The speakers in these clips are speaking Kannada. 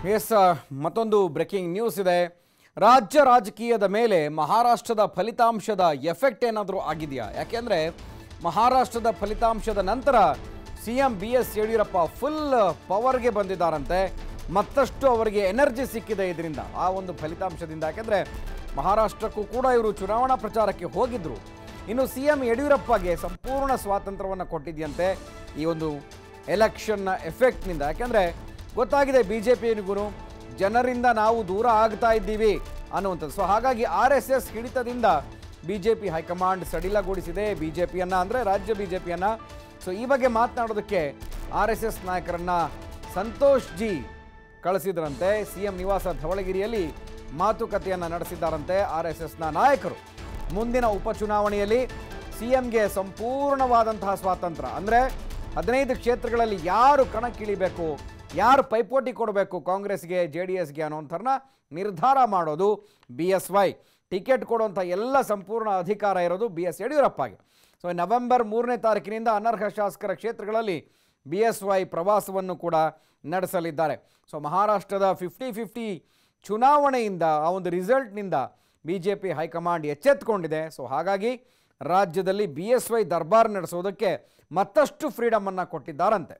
ಎಸ್ ಮತ್ತೊಂದು ಬ್ರೇಕಿಂಗ್ ನ್ಯೂಸ್ ಇದೆ ರಾಜ್ಯ ರಾಜಕೀಯದ ಮೇಲೆ ಮಹಾರಾಷ್ಟ್ರದ ಫಲಿತಾಂಶದ ಎಫೆಕ್ಟ್ ಏನಾದರೂ ಆಗಿದೆಯಾ ಯಾಕೆಂದರೆ ಮಹಾರಾಷ್ಟ್ರದ ಫಲಿತಾಂಶದ ನಂತರ C M B S Yediyurappa full ಪವರ್ಗೆ ಬಂದಿದ್ದಾರಂತೆ ಮತ್ತಷ್ಟು ಅವರಿಗೆ ಎನರ್ಜಿ ಸಿಕ್ಕಿದೆ ಇದರಿಂದ ಆ ಒಂದು ಫಲಿತಾಂಶದಿಂದ ಯಾಕೆಂದರೆ ಮಹಾರಾಷ್ಟ್ರಕ್ಕೂ ಕೂಡ ಇವರು ಚುನಾವಣಾ ಪ್ರಚಾರಕ್ಕೆ ಹೋಗಿದ್ದರು ಇನ್ನು ಸಿ ಎಂ ಯಡಿಯೂರಪ್ಪಗೆ ಸಂಪೂರ್ಣ ಸ್ವಾತಂತ್ರ್ಯವನ್ನು ಕೊಟ್ಟಿದೆಯಂತೆ ಈ ಒಂದು ಎಲೆಕ್ಷನ್ನ ಎಫೆಕ್ಟ್ನಿಂದ ಯಾಕೆಂದರೆ ಗೊತ್ತಾಗಿದೆ ಬಿ ಜೆ ಪಿಗೂ ಜನರಿಂದ ನಾವು ದೂರ ಆಗ್ತಾ ಇದ್ದೀವಿ ಅನ್ನುವಂಥದ್ದು ಸೊ ಹಾಗಾಗಿ ಆರ್ ಎಸ್ ಎಸ್ ಹಿಡಿತದಿಂದ ಬಿ ಜೆ ಪಿ ಹೈಕಮಾಂಡ್ ಸಡಿಲಗೊಳಿಸಿದೆ ಬಿ ಜೆ ಪಿಯನ್ನು ಅಂದರೆ ರಾಜ್ಯ ಬಿ ಜೆ ಪಿಯನ್ನು ಸೊ ಈ ಬಗ್ಗೆ ಮಾತನಾಡೋದಕ್ಕೆ ಆರ್ ಎಸ್ ಎಸ್ ನಾಯಕರನ್ನು ಸಂತೋಷ್ ಜಿ ಕಳಿಸಿದ್ರಂತೆ ಸಿ ಎಂ ನಿವಾಸ ಧವಳಗಿರಿಯಲ್ಲಿ ಮಾತುಕತೆಯನ್ನು ನಡೆಸಿದ್ದಾರಂತೆ ಆರ್ ಎಸ್ ಎಸ್ನ ನಾಯಕರು ಮುಂದಿನ ಉಪಚುನಾವಣೆಯಲ್ಲಿ ಸಿ ಎಂಗೆ ಸಂಪೂರ್ಣವಾದಂತಹ ಸ್ವಾತಂತ್ರ್ಯ ಅಂದರೆ ಹದಿನೈದು ಕ್ಷೇತ್ರಗಳಲ್ಲಿ ಯಾರು ಕಣಕ್ಕಿಳಿಬೇಕು ಯಾರು ಪೈಪೋಟಿ ಕೊಡಬೇಕು ಕಾಂಗ್ರೆಸ್ಗೆ ಜೆ ಡಿ ಎಸ್ಗೆ ಅನ್ನೋಂಥರನ್ನ ನಿರ್ಧಾರ ಮಾಡೋದು ಬಿ ಎಸ್ ವೈ ಟಿಕೆಟ್ ಕೊಡುವಂಥ ಎಲ್ಲ ಸಂಪೂರ್ಣ ಅಧಿಕಾರ ಇರೋದು ಬಿ ಎಸ್ ಯಡಿಯೂರಪ್ಪಗೆ ಸೊ ನವೆಂಬರ್ ಮೂರನೇ ತಾರೀಕಿನಿಂದ ಅನರ್ಹ ಶಾಸಕರ ಕ್ಷೇತ್ರಗಳಲ್ಲಿ ಬಿ ಎಸ್ ವೈ ಪ್ರವಾಸವನ್ನು ಕೂಡ ನಡೆಸಲಿದ್ದಾರೆ ಸೊ ಮಹಾರಾಷ್ಟ್ರದ ಫಿಫ್ಟಿ ಫಿಫ್ಟಿ ಚುನಾವಣೆಯಿಂದ ಆ ಒಂದು ರಿಸಲ್ಟ್ನಿಂದ ಬಿ ಜೆ ಪಿ ಹೈಕಮಾಂಡ್ ಎಚ್ಚೆತ್ತುಕೊಂಡಿದೆ ಸೊ ಹಾಗಾಗಿ ರಾಜ್ಯದಲ್ಲಿ ಬಿ ಎಸ್ ವೈ ದರ್ಬಾರ್ ನಡೆಸೋದಕ್ಕೆ ಮತ್ತಷ್ಟು ಫ್ರೀಡಮನ್ನು ಕೊಟ್ಟಿದ್ದಾರಂತೆ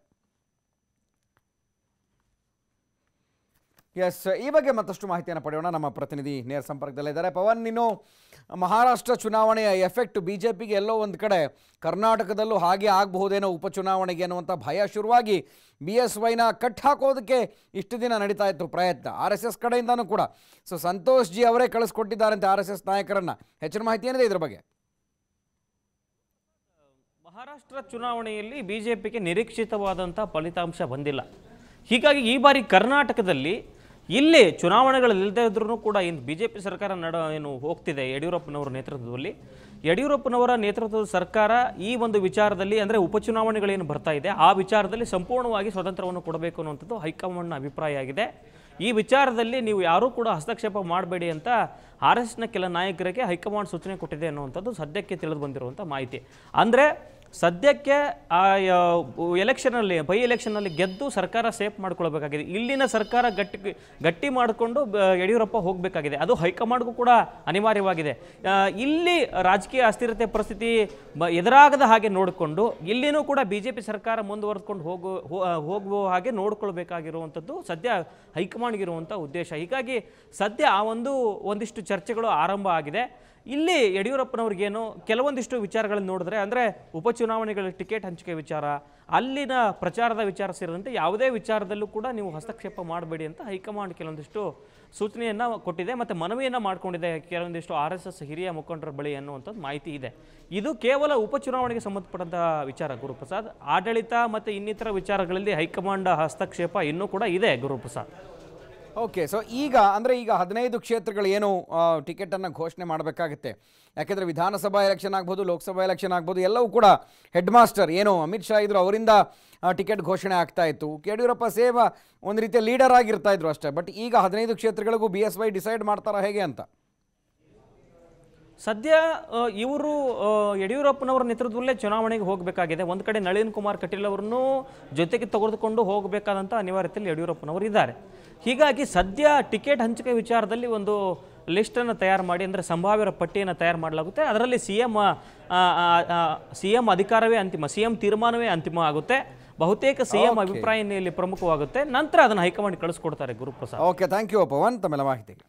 ಎಸ್ ಈ ಬಗ್ಗೆ ಮತ್ತಷ್ಟು ಮಾಹಿತಿಯನ್ನು ಪಡೆಯೋಣ ನಮ್ಮ ಪ್ರತಿನಿಧಿ ನೇರ ಸಂಪರ್ಕದಲ್ಲಿದ್ದಾರೆ ಪವನ್ ನೀನು ಮಹಾರಾಷ್ಟ್ರ ಚುನಾವಣೆಯ ಎಫೆಕ್ಟ್ ಬಿ ಜೆ ಪಿಗೆ ಎಲ್ಲೋ ಒಂದು ಕಡೆ ಕರ್ನಾಟಕದಲ್ಲೂ ಹಾಗೆ ಆಗಬಹುದೇನೋ ಉಪಚುನಾವಣೆಗೆ ಅನ್ನುವಂಥ ಭಯ ಶುರುವಾಗಿ ಬಿ ಎಸ್ ವೈನ ಕಟ್ ಹಾಕೋದಕ್ಕೆ ಇಷ್ಟು ದಿನ ನಡೀತಾ ಇತ್ತು ಪ್ರಯತ್ನ ಆರ್ ಎಸ್ ಎಸ್ ಕಡೆಯಿಂದನೂ ಕೂಡ ಸೊ ಸಂತೋಷ್ ಜಿ ಅವರೇ ಕಳಿಸ್ಕೊಟ್ಟಿದ್ದಾರಂತೆ ಆರ್ ಎಸ್ ಎಸ್ ನಾಯಕರನ್ನು ಹೆಚ್ಚಿನ ಮಾಹಿತಿ ಏನಿದೆ ಇದ್ರ ಬಗ್ಗೆ ಮಹಾರಾಷ್ಟ್ರ ಚುನಾವಣೆಯಲ್ಲಿ ಬಿಜೆಪಿಗೆ ನಿರೀಕ್ಷಿತವಾದಂಥ ಫಲಿತಾಂಶ ಬಂದಿಲ್ಲ ಹೀಗಾಗಿ ಈ ಬಾರಿ ಕರ್ನಾಟಕದಲ್ಲಿ ಇಲ್ಲಿ ಚುನಾವಣೆಗಳಿಲ್ಲದೆ ಇದ್ರೂ ಕೂಡ ಏನು ಬಿ ಜೆ ಪಿ ಸರ್ಕಾರ ನಡ ಏನು ಹೋಗ್ತಿದೆ ಯಡಿಯೂರಪ್ಪನವರ ನೇತೃತ್ವದಲ್ಲಿ ಯಡಿಯೂರಪ್ಪನವರ ನೇತೃತ್ವದ ಸರ್ಕಾರ ಈ ಒಂದು ವಿಚಾರದಲ್ಲಿ ಅಂದರೆ ಉಪಚುನಾವಣೆಗಳೇನು ಬರ್ತಾ ಇದೆ ಆ ವಿಚಾರದಲ್ಲಿ ಸಂಪೂರ್ಣವಾಗಿ ಸ್ವತಂತ್ರವನ್ನು ಕೊಡಬೇಕು ಅನ್ನುವಂಥದ್ದು ಹೈಕಮಾಂಡ್ನ ಅಭಿಪ್ರಾಯ ಆಗಿದೆ ಈ ವಿಚಾರದಲ್ಲಿ ನೀವು ಯಾರೂ ಕೂಡ ಹಸ್ತಕ್ಷೇಪ ಮಾಡಬೇಡಿ ಅಂತ ಆರ್ ಎಸ್ ನ ಕೆಲ ನಾಯಕರಿಗೆ ಹೈಕಮಾಂಡ್ ಸೂಚನೆ ಕೊಟ್ಟಿದೆ ಅನ್ನುವಂಥದ್ದು ಸದ್ಯಕ್ಕೆ ತಿಳಿದು ಬಂದಿರುವಂಥ ಮಾಹಿತಿ ಅಂದರೆ ಸದ್ಯಕ್ಕೆ ಆ ಎಲೆಕ್ಷನಲ್ಲಿ ಬೈ ಎಲೆಕ್ಷನಲ್ಲಿ ಗೆದ್ದು ಸರ್ಕಾರ ಸೇಫ್ ಮಾಡ್ಕೊಳ್ಬೇಕಾಗಿದೆ ಇಲ್ಲಿನ ಸರ್ಕಾರ ಗಟ್ಟಿ ಗಟ್ಟಿ ಮಾಡಿಕೊಂಡು ಯಡಿಯೂರಪ್ಪ ಹೋಗಬೇಕಾಗಿದೆ ಅದು ಹೈಕಮಾಂಡ್ಗೂ ಕೂಡ ಅನಿವಾರ್ಯವಾಗಿದೆ ಆ, ಇಲ್ಲಿ ರಾಜಕೀಯ ಅಸ್ಥಿರತೆ ಪರಿಸ್ಥಿತಿ ಬ ಎದುರಾಗದ ಹಾಗೆ ನೋಡಿಕೊಂಡು ಇಲ್ಲಿನೂ ಕೂಡ ಬಿ ಜೆ ಪಿ ಸರ್ಕಾರ ಮುಂದುವರೆದುಕೊಂಡು ಹೋಗು ಹೋ- ಹೋಗುವ ಹಾಗೆ ನೋಡ್ಕೊಳ್ಬೇಕಾಗಿರುವಂಥದ್ದು ಸದ್ಯ ಹೈಕಮಾಂಡ್ಗಿರುವಂಥ ಉದ್ದೇಶ ಹೀಗಾಗಿ ಸದ್ಯ ಆ ಒಂದು ಒಂದಿಷ್ಟು ಚರ್ಚೆಗಳು ಆರಂಭ ಆಗಿದೆ ಇಲ್ಲಿ ಯಡಿಯೂರಪ್ಪನವ್ರಿಗೇನು ಕೆಲವೊಂದಿಷ್ಟು ವಿಚಾರಗಳನ್ನು ನೋಡಿದ್ರೆ ಅಂದರೆ ಉಪಚುನಾವಣೆಗಳ ಟಿಕೆಟ್ ಹಂಚಿಕೆ ವಿಚಾರ ಅಲ್ಲಿನ ಪ್ರಚಾರದ ವಿಚಾರ ಸೇರಿದಂತೆ ಯಾವುದೇ ವಿಚಾರದಲ್ಲೂ ಕೂಡ ನೀವು ಹಸ್ತಕ್ಷೇಪ ಮಾಡಬೇಡಿ ಅಂತ ಹೈಕಮಾಂಡ್ ಕೆಲವೊಂದಿಷ್ಟು ಸೂಚನೆಯನ್ನು ಕೊಟ್ಟಿದೆ ಮತ್ತು ಮನವಿಯನ್ನು ಮಾಡಿಕೊಂಡಿದೆ ಕೆಲವೊಂದಿಷ್ಟು ಆರ್ ಎಸ್ ಎಸ್ ಹಿರಿಯ ಮುಖಂಡರ ಬಳಿ ಅನ್ನುವಂಥದ್ದು ಮಾಹಿತಿ ಇದೆ ಇದು ಕೇವಲ ಉಪಚುನಾವಣೆಗೆ ಸಂಬಂಧಪಟ್ಟಂಥ ವಿಚಾರ ಗುರುಪ್ರಸಾದ್ ಆಡಳಿತ ಮತ್ತು ಇನ್ನಿತರ ವಿಚಾರಗಳಲ್ಲಿ ಹೈಕಮಾಂಡ್ ಹಸ್ತಕ್ಷೇಪ ಇನ್ನೂ ಕೂಡ ಇದೆ ಗುರುಪ್ರಸಾದ್ ಓಕೆ ಸೊ ಈಗ ಅಂದರೆ ಈಗ ಹದಿನೈದು ಕ್ಷೇತ್ರಗಳು ಏನು ಟಿಕೆಟನ್ನು ಘೋಷಣೆ ಮಾಡಬೇಕಾಗುತ್ತೆ ಯಾಕೆಂದರೆ ವಿಧಾನಸಭಾ ಎಲೆಕ್ಷನ್ ಆಗ್ಬೋದು ಲೋಕಸಭಾ ಎಲೆಕ್ಷನ್ ಆಗ್ಬೋದು ಎಲ್ಲವೂ ಕೂಡ ಹೆಡ್ ಮಾಸ್ಟರ್ ಏನು ಅಮಿತ್ ಶಾ ಇದ್ರು ಅವರಿಂದ ಟಿಕೆಟ್ ಘೋಷಣೆ ಆಗ್ತಾ ಇತ್ತು ಯಡಿಯೂರಪ್ಪ ಸೇವ ಒಂದು ರೀತಿಯ ಲೀಡರ್ ಆಗಿರ್ತಾ ಇದ್ರು ಅಷ್ಟೇ ಬಟ್ ಈಗ ಹದಿನೈದು ಕ್ಷೇತ್ರಗಳಿಗೂ ಬಿ ಎಸ್ ವೈ ಡಿಸೈಡ್ ಮಾಡ್ತಾರಾ ಹೇಗೆ ಅಂತ ಸದ್ಯ ಇವರು ಯಡಿಯೂರಪ್ಪನವರ ನೇತೃತ್ವದಲ್ಲೇ ಚುನಾವಣೆಗೆ ಹೋಗಬೇಕಾಗಿದೆ ಒಂದು ಕಡೆ ನಳಿನ್ ಕುಮಾರ್ ಕಟೀಲ್ ಅವರನ್ನು ಜೊತೆಗೆ ತೆಗೆದುಕೊಂಡು ಹೋಗಬೇಕಾದಂಥ ಅನಿವಾರ್ಯತೆಯಲ್ಲಿ ಯಡಿಯೂರಪ್ಪನವರು ಇದ್ದಾರೆ ಹೀಗಾಗಿ ಸದ್ಯ ಟಿಕೆಟ್ ಹಂಚಿಕೆ ವಿಚಾರದಲ್ಲಿ ಒಂದು ಲಿಸ್ಟನ್ನು ತಯಾರು ಮಾಡಿ ಅಂದರೆ ಸಂಭಾವ್ಯರ ಪಟ್ಟಿಯನ್ನು ತಯಾರು ಮಾಡಲಾಗುತ್ತೆ ಅದರಲ್ಲಿ ಸಿ ಎಂ ಸಿ ಎಂ ಅಧಿಕಾರವೇ ಅಂತಿಮ ಸಿ ಎಂ ತೀರ್ಮಾನವೇ ಅಂತಿಮ ಆಗುತ್ತೆ ಬಹುತೇಕ ಸಿ ಎಂ ಅಭಿಪ್ರಾಯ ಇಲ್ಲಿ ಪ್ರಮುಖವಾಗುತ್ತೆ ನಂತರ ಅದನ್ನು ಹೈಕಮಾಂಡ್ ಕಳಿಸ್ಕೊಡ್ತಾರೆ Guruprasad okay thank you Pavan ತಮ್ಮೆಲ್ಲ ಮಾಹಿತಿಗೆ